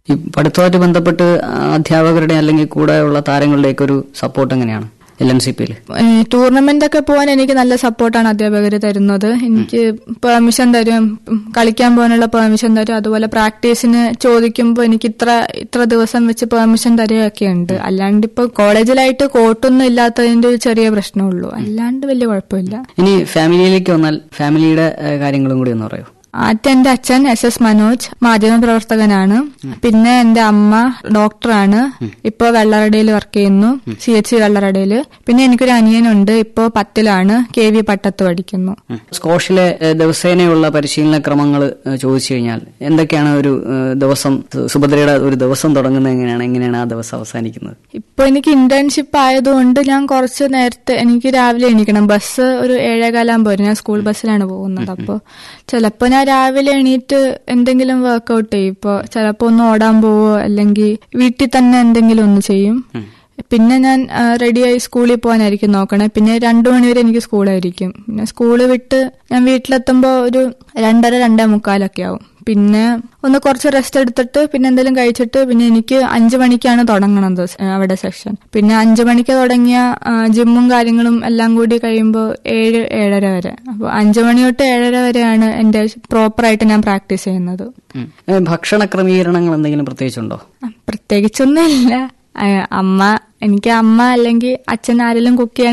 ഈ പഠിത്തമായിട്ട് ബന്ധപ്പെട്ട് അധ്യാപകരുടെ അല്ലെങ്കിൽ കൂടെയുള്ള താരങ്ങളുടെയൊക്കെ ഒരു സപ്പോർട്ട് എങ്ങനെയാണ് എൽ എൻ സി പിയിൽ ടൂർണമെന്റ് ഒക്കെ പോകാൻ എനിക്ക് നല്ല സപ്പോർട്ടാണ് അധ്യാപകർ തരുന്നത് എനിക്ക് പെർമിഷൻ തരും ഉം, കളിക്കാൻ പോകാനുള്ള പെർമിഷൻ തരും അതുപോലെ പ്രാക്ടീസിന് ചോദിക്കുമ്പോൾ എനിക്ക് ഇത്ര ഇത്ര ദിവസം വെച്ച് പെർമിഷൻ തരികയൊക്കെ ഉണ്ട് അല്ലാണ്ട് ഇപ്പൊ കോളേജിലായിട്ട് കോട്ടൊന്നും ഇല്ലാത്തതിന്റെ ഒരു ചെറിയ പ്രശ്നമുള്ളൂ അല്ലാണ്ട് വലിയ കുഴപ്പമില്ല ഇനി ഫാമിലിയിലേക്ക് വന്നാൽ ഫാമിലിയുടെ ഏഹ്, കാര്യങ്ങളും കൂടി ഒന്ന് പറയൂ ആദ്യം എന്റെ അച്ഛൻ എസ് എസ് മനോജ് മാധ്യമ പ്രവർത്തകനാണ് പിന്നെ എന്റെ അമ്മ ഡോക്ടറാണ് ഇപ്പൊ വെള്ളറടയിൽ വർക്ക് ചെയ്യുന്നു സി എച്ച് സി വെള്ളറടയില് പിന്നെ എനിക്കൊരു അനിയനുണ്ട് ഇപ്പോ പത്തിലാണ് കെ വി പട്ടത്ത് പഠിക്കുന്നു ഉം. സ്കോഷിലെ ഏഹ്, ദിവസേനയുള്ള പരിശീലന ക്രമങ്ങൾ ചോദിച്ചു കഴിഞ്ഞാൽ എന്തൊക്കെയാണ് ഒരു ഏഹ്, ദിവസം സു- സുഭദ്രയുടെ ഒരു ദിവസം തുടങ്ങുന്നത് എങ്ങനെയാണ് എങ്ങനെയാണ് ആ ദിവസം അവസാനിക്കുന്നത് ഇപ്പൊ എനിക്ക് ഇന്റേൺഷിപ്പ് ആയതുകൊണ്ട് ഞാൻ കുറച്ച് നേരത്തെ എനിക്ക് രാവിലെ എണീക്കണം ബസ് ഒരു ഏഴേകാലാകുമ്പോൾ വരും ഞാൻ സ്കൂൾ ബസ്സിലാണ് പോകുന്നത് അപ്പോൾ ചിലപ്പോൾ ഞാൻ രാവിലെ എണീറ്റ് എന്തെങ്കിലും വർക്കൗട്ട് ചെയ്യും ഇപ്പോൾ ചിലപ്പോൾ ഒന്ന് ഓടാൻ പോവോ അല്ലെങ്കിൽ വീട്ടിൽ തന്നെ എന്തെങ്കിലും ഒന്ന് ചെയ്യും പിന്നെ ഞാൻ റെഡിയായി സ്കൂളിൽ പോകാനായിരിക്കും നോക്കണേ പിന്നെ രണ്ടു മണിവരെ എനിക്ക് സ്കൂളായിരിക്കും പിന്നെ സ്കൂള് വിട്ട് ഞാൻ വീട്ടിലെത്തുമ്പോൾ ഒരു രണ്ടര രണ്ടേ മുക്കാലൊക്കെ ആവും പിന്നെ ഒന്ന് കുറച്ച് റെസ്റ്റ് എടുത്തിട്ട് പിന്നെ എന്തെങ്കിലും കഴിച്ചിട്ട് പിന്നെ എനിക്ക് അഞ്ചു മണിക്കാണ് തുടങ്ങണത് സ്- അവിടെ സെഷൻ പിന്നെ അഞ്ചു മണിക്ക് തുടങ്ങിയ ആ, ജിമ്മും കാര്യങ്ങളും എല്ലാം കൂടി കഴിയുമ്പോൾ ഏഴ് ഏഴര വരെ അപ്പോൾ അഞ്ചു മണി തൊട്ട് ഏഴര വരെയാണ് എന്റെ പ്രോപ്പറായിട്ട് ഞാൻ പ്രാക്ടീസ് ചെയ്യുന്നത് ഉം. ഏഹ്, ഭക്ഷണ ക്രമീകരണങ്ങൾ എന്തെങ്കിലും പ്രത്യേകിച്ചുണ്ടോ ആ, പ്രത്യേകിച്ചൊന്നുമില്ല ആ, അമ്മ എനിക്ക് അമ്മ അല്ലെങ്കിൽ അച്ഛൻ ആരെങ്കിലും കുക്ക് ചെയ്യാൻ